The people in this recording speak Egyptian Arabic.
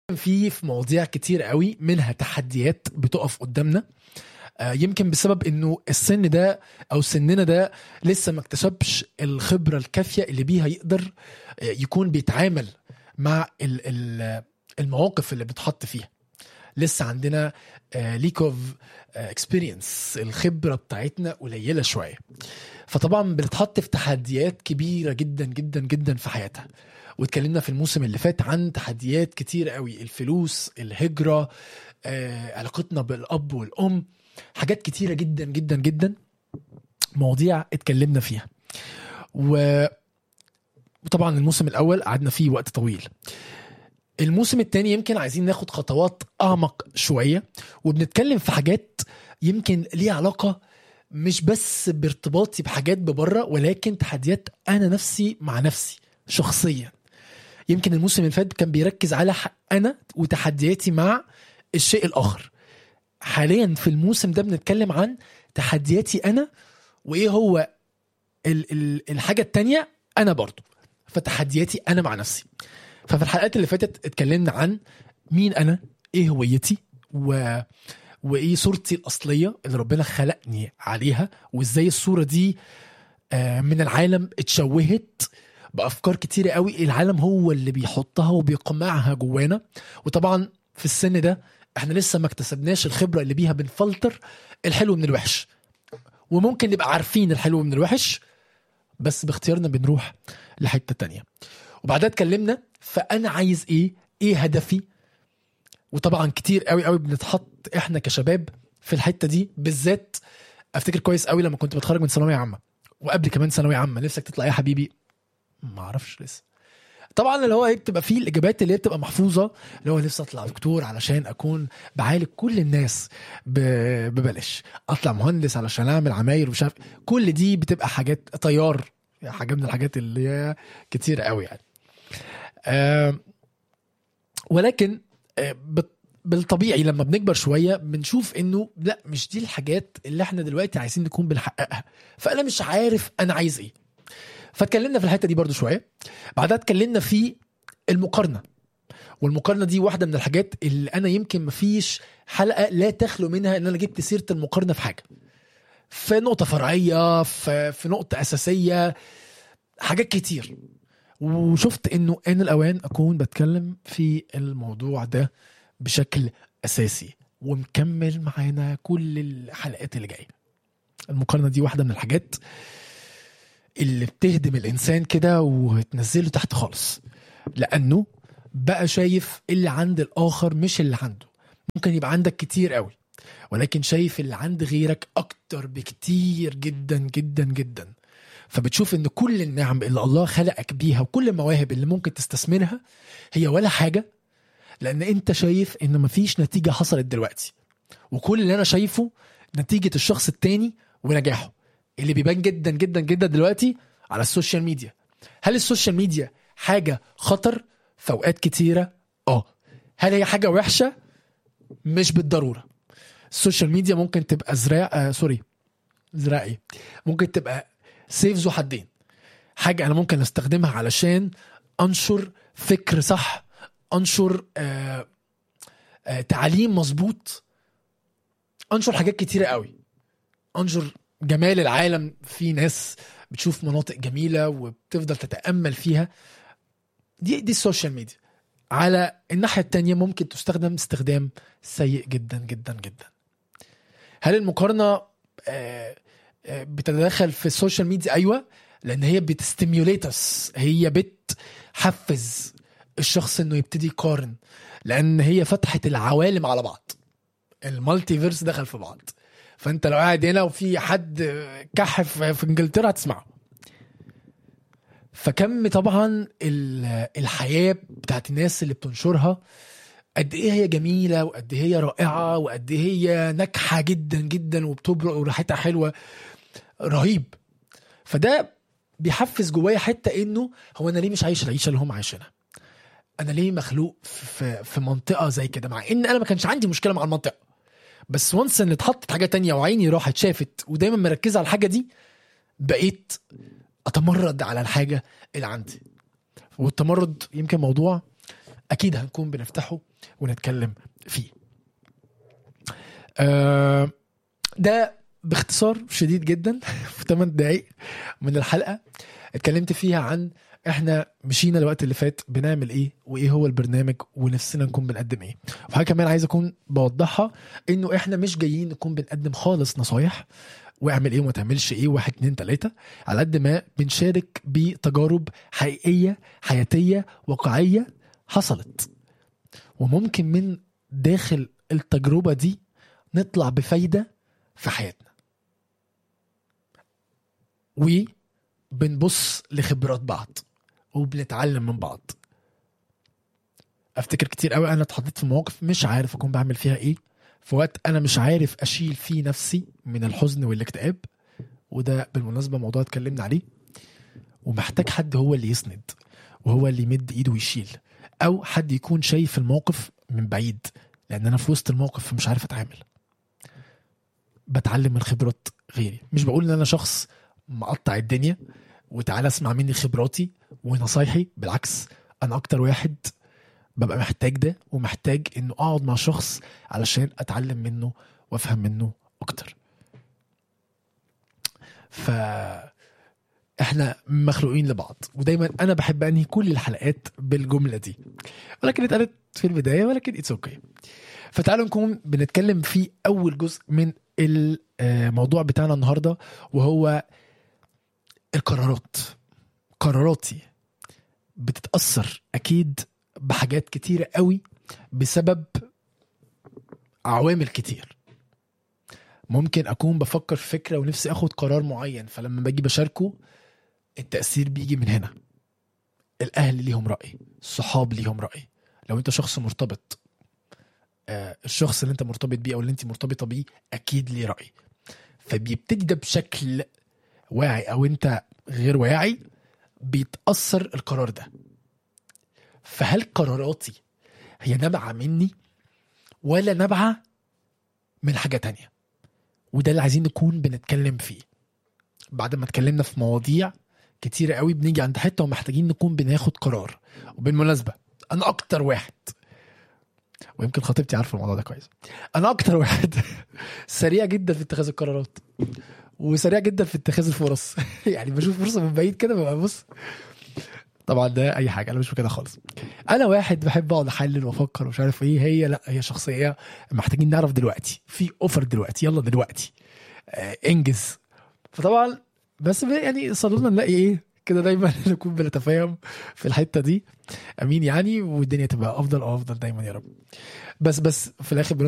في في مواضيع كتير قوي منها تحديات بتقف قدامنا آه، يمكن بسبب انه السن ده او سننا ده لسه ما اكتسبش الخبره الكافيه اللي بيها يقدر آه، يكون بيتعامل مع ال- ال- المواقف اللي بتحط فيها لسه عندنا ليك اوف اكسبيرينس الخبره بتاعتنا قليله شويه فطبعا بنتحط في تحديات كبيره جدا جدا جدا في حياتها واتكلمنا في الموسم اللي فات عن تحديات كتير قوي الفلوس الهجره آه، علاقتنا بالاب والام حاجات كتيره جدا جدا جدا مواضيع اتكلمنا فيها و وطبعا الموسم الاول قعدنا فيه وقت طويل الموسم الثاني يمكن عايزين ناخد خطوات اعمق شويه وبنتكلم في حاجات يمكن ليها علاقه مش بس بارتباطي بحاجات ببره ولكن تحديات انا نفسي مع نفسي شخصيا يمكن الموسم اللي فات كان بيركز على ح- انا وتحدياتي مع الشيء الاخر حاليا في الموسم ده بنتكلم عن تحدياتي انا وايه هو ال ال الحاجه التانية انا برضو فتحدياتي انا مع نفسي ففي الحلقات اللي فاتت اتكلمنا عن مين انا ايه هويتي و وايه صورتي الاصليه اللي ربنا خلقني عليها وازاي الصوره دي آه، من العالم اتشوهت بافكار كتيره قوي العالم هو اللي بيحطها وبيقمعها جوانا وطبعا في السن ده احنا لسه ما اكتسبناش الخبره اللي بيها بنفلتر الحلو من الوحش وممكن نبقى عارفين الحلو من الوحش بس باختيارنا بنروح لحته تانية وبعدها اتكلمنا فانا عايز ايه ايه هدفي وطبعا كتير قوي قوي بنتحط احنا كشباب في الحته دي بالذات افتكر كويس قوي لما كنت بتخرج من ثانويه عامه وقبل كمان ثانويه عامه نفسك تطلع ايه يا حبيبي ما اعرفش لسه طبعا اللي هو ايه بتبقى فيه الاجابات اللي هي بتبقى محفوظه اللي هو نفسي اطلع دكتور علشان اكون بعالج كل الناس ب- ببلاش اطلع مهندس علشان اعمل عماير ومش عارف كل دي بتبقى حاجات طيار حاجه من الحاجات اللي هي كتير قوي يعني آه ولكن آه بت- بالطبيعي لما بنكبر شويه بنشوف انه لا مش دي الحاجات اللي احنا دلوقتي عايزين نكون بنحققها فانا مش عارف انا عايز ايه فاتكلمنا في الحته دي برضو شويه بعدها اتكلمنا في المقارنه والمقارنه دي واحده من الحاجات اللي انا يمكن مفيش حلقه لا تخلو منها ان انا جبت سيره المقارنه في حاجه في نقطه فرعيه في, في نقطه اساسيه حاجات كتير وشفت انه ان الاوان اكون بتكلم في الموضوع ده بشكل اساسي ومكمل معانا كل الحلقات اللي جايه المقارنه دي واحده من الحاجات اللي بتهدم الانسان كده وتنزله تحت خالص لانه بقى شايف اللي عند الاخر مش اللي عنده ممكن يبقى عندك كتير قوي ولكن شايف اللي عند غيرك اكتر بكتير جدا جدا جدا فبتشوف ان كل النعم اللي الله خلقك بيها وكل المواهب اللي ممكن تستثمرها هي ولا حاجه لان انت شايف ان مفيش نتيجه حصلت دلوقتي وكل اللي انا شايفه نتيجه الشخص التاني ونجاحه اللي بيبان جدا جدا جدا دلوقتي على السوشيال ميديا هل السوشيال ميديا حاجه خطر في اوقات كتيره اه هل هي حاجه وحشه مش بالضروره السوشيال ميديا ممكن تبقى زراع آه سوري زراعة ايه ممكن تبقى سيف ذو حدين حاجه انا ممكن استخدمها علشان انشر فكر صح انشر آه آه تعليم مظبوط انشر حاجات كتيره قوي انشر جمال العالم في ناس بتشوف مناطق جميله وبتفضل تتامل فيها دي دي السوشيال ميديا على الناحيه التانية ممكن تستخدم استخدام سيء جدا جدا جدا هل المقارنه آه، آه، بتتدخل في السوشيال ميديا ايوه لان هي بتستيميوليتس هي بتحفز الشخص انه يبتدي يقارن لان هي فتحت العوالم على بعض المالتي فيرس دخل في بعض فانت لو قاعد هنا وفي حد كحف في انجلترا هتسمعه فكم طبعا ال- الحياه بتاعت الناس اللي بتنشرها قد ايه هي جميله وقد ايه هي رائعه وقد ايه هي ناجحه جدا جدا وبتبرق وريحتها حلوه رهيب فده بيحفز جوايا حته انه هو انا ليه مش عايش العيشه اللي هم عايشينها انا ليه مخلوق في في منطقه زي كده مع ان انا ما كانش عندي مشكله مع المنطقه بس وانس ان اتحطت حاجه تانية وعيني راحت شافت ودايما مركزه على الحاجه دي بقيت اتمرد على الحاجه اللي عندي والتمرد يمكن موضوع اكيد هنكون بنفتحه ونتكلم فيه آه، ده باختصار شديد جدا في 8 دقايق من الحلقه اتكلمت فيها عن احنا مشينا الوقت اللي فات بنعمل ايه وايه هو البرنامج ونفسنا نكون بنقدم ايه وحاجه كمان عايز اكون بوضحها انه احنا مش جايين نكون بنقدم خالص نصايح واعمل ايه وما تعملش ايه واحد اتنين تلاته على قد ما بنشارك بتجارب حقيقيه حياتيه واقعيه حصلت وممكن من داخل التجربه دي نطلع بفايده في حياتنا وبنبص لخبرات بعض وبنتعلم من بعض افتكر كتير قوي انا اتحطيت في مواقف مش عارف اكون بعمل فيها ايه في وقت انا مش عارف اشيل فيه نفسي من الحزن والاكتئاب وده بالمناسبه موضوع اتكلمنا عليه ومحتاج حد هو اللي يسند وهو اللي يمد ايده ويشيل او حد يكون شايف الموقف من بعيد لان انا في وسط الموقف فمش عارف اتعامل بتعلم من خبرات غيري مش بقول ان انا شخص مقطع الدنيا وتعالى اسمع مني خبراتي ونصايحي بالعكس انا اكتر واحد ببقى محتاج ده ومحتاج انه اقعد مع شخص علشان اتعلم منه وافهم منه اكتر ف احنا مخلوقين لبعض ودايما انا بحب انهي كل الحلقات بالجمله دي ولكن اتقالت في البدايه ولكن اتس اوكي okay. فتعالوا نكون بنتكلم في اول جزء من الموضوع بتاعنا النهارده وهو القرارات قراراتي بتتاثر اكيد بحاجات كتيره قوي بسبب عوامل كتير ممكن اكون بفكر في فكره ونفسي اخد قرار معين فلما باجي بشاركه التاثير بيجي من هنا الاهل ليهم راي الصحاب ليهم راي لو انت شخص مرتبط آه الشخص اللي انت مرتبط بيه او اللي انت مرتبطه بيه اكيد ليه راي فبيبتدي ده بشكل واعي او انت غير واعي بيتاثر القرار ده فهل قراراتي هي نابعه مني ولا نابعه من حاجه تانية وده اللي عايزين نكون بنتكلم فيه بعد ما اتكلمنا في مواضيع كتيرة قوي بنيجي عند حته ومحتاجين نكون بناخد قرار وبالمناسبه انا اكتر واحد ويمكن خطيبتي عارفه الموضوع ده كويس انا اكتر واحد سريع جدا في اتخاذ القرارات وسريع جدا في اتخاذ الفرص يعني بشوف فرصه من بعيد كده ببقى بص طبعا ده اي حاجه انا مش كده خالص انا واحد بحب اقعد احلل وافكر ومش عارف ايه هي لا هي شخصيه محتاجين نعرف دلوقتي في اوفر دلوقتي يلا دلوقتي آه انجز فطبعا بس يعني صلونا نلاقي ايه كده دايما نكون بنتفاهم في الحته دي امين يعني والدنيا تبقى افضل او افضل دايما يا رب بس بس في الاخر